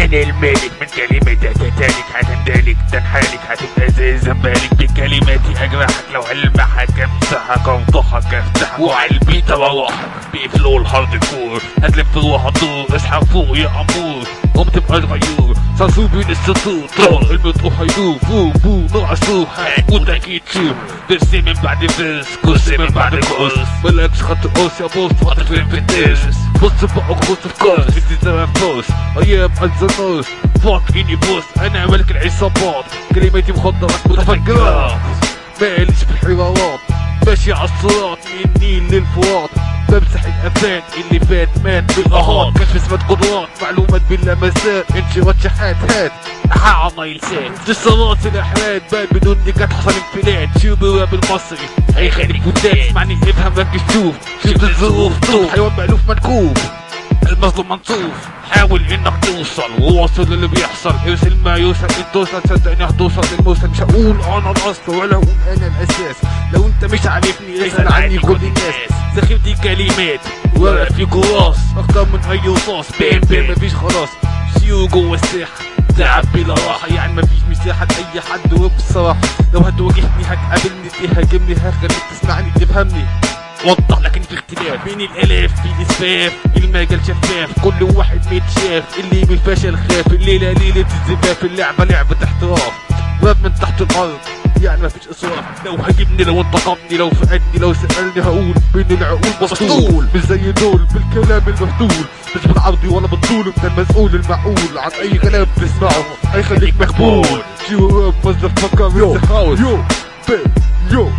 انا المالك من كلمات هتتالك هتندلك تنحالك هتبقى زي زنبالك بكلماتي اجرحك لو هلمحك امسحك انطحك افتحك وعلبي تروحك بفلو الهارد كور هتلف روح الدور اصحى فوق يا امور قوم تبقى الغيور صرصور بين السطور طار المطروح هيدور فوق بو نوع السور هيكون اكيد شوف درس من بعد فيرس كرسي من بعد كورس مالكش خط قوس يا بوس فاضل فين في الدرس بص بقى كروس في كورس في زمان فوس ايام الزنوس فاك اني بوس انا ملك العصابات كلماتي مخدرات متفجرات ماليش في الحوارات ماشي على الصراط من النيل للفرات بمسح الافات اللي فات مات بالاهات كشف اسمات قدرات معلومات باللمسات انشرات شحات هات حا نايل سات اتصالات الاحوال بال بدون نكات حصل انفلات شو بواب المصري هيخليك فتات اسمعني افهم ركز شوف شفت الظروف طوف حيوان مألوف منكوب المظلوم منصوف حاول انك توصل وواصل اللي بيحصل ارسل ما يوصل انت توصل صدقني هتوصل للموصل مش هقول انا الاصل ولا هقول انا الاساس لو انت مش عارفني اسال عني كل الناس سخيف دي كلمات ورق في كراس اكتر من اي رصاص بام بام مفيش خلاص سيو جوه الساحه تعب بلا راحه يعني مفيش مساحه لاي حد وبصراحه لو هتواجهني هتقابلني تهاجمني هخليك تسمعني تفهمني وضح لكن في اختلاف بين الالاف في الاسفاف المجال شفاف كل واحد متشاف اللي بالفشل خاف الليله ليله الزفاف اللعبه لعبه احتراف راب من تحت الارض يعني مفيش اسراف لو هجبني لو انتقمني لو فقدني لو سالني هقول بين العقول مسطول مش زي دول بالكلام المفتول مش بالعرضي ولا بالطول انت المسؤول المعقول عن اي كلام تسمعه هيخليك مقبول شو راب مصدر فكر يو يو بي يو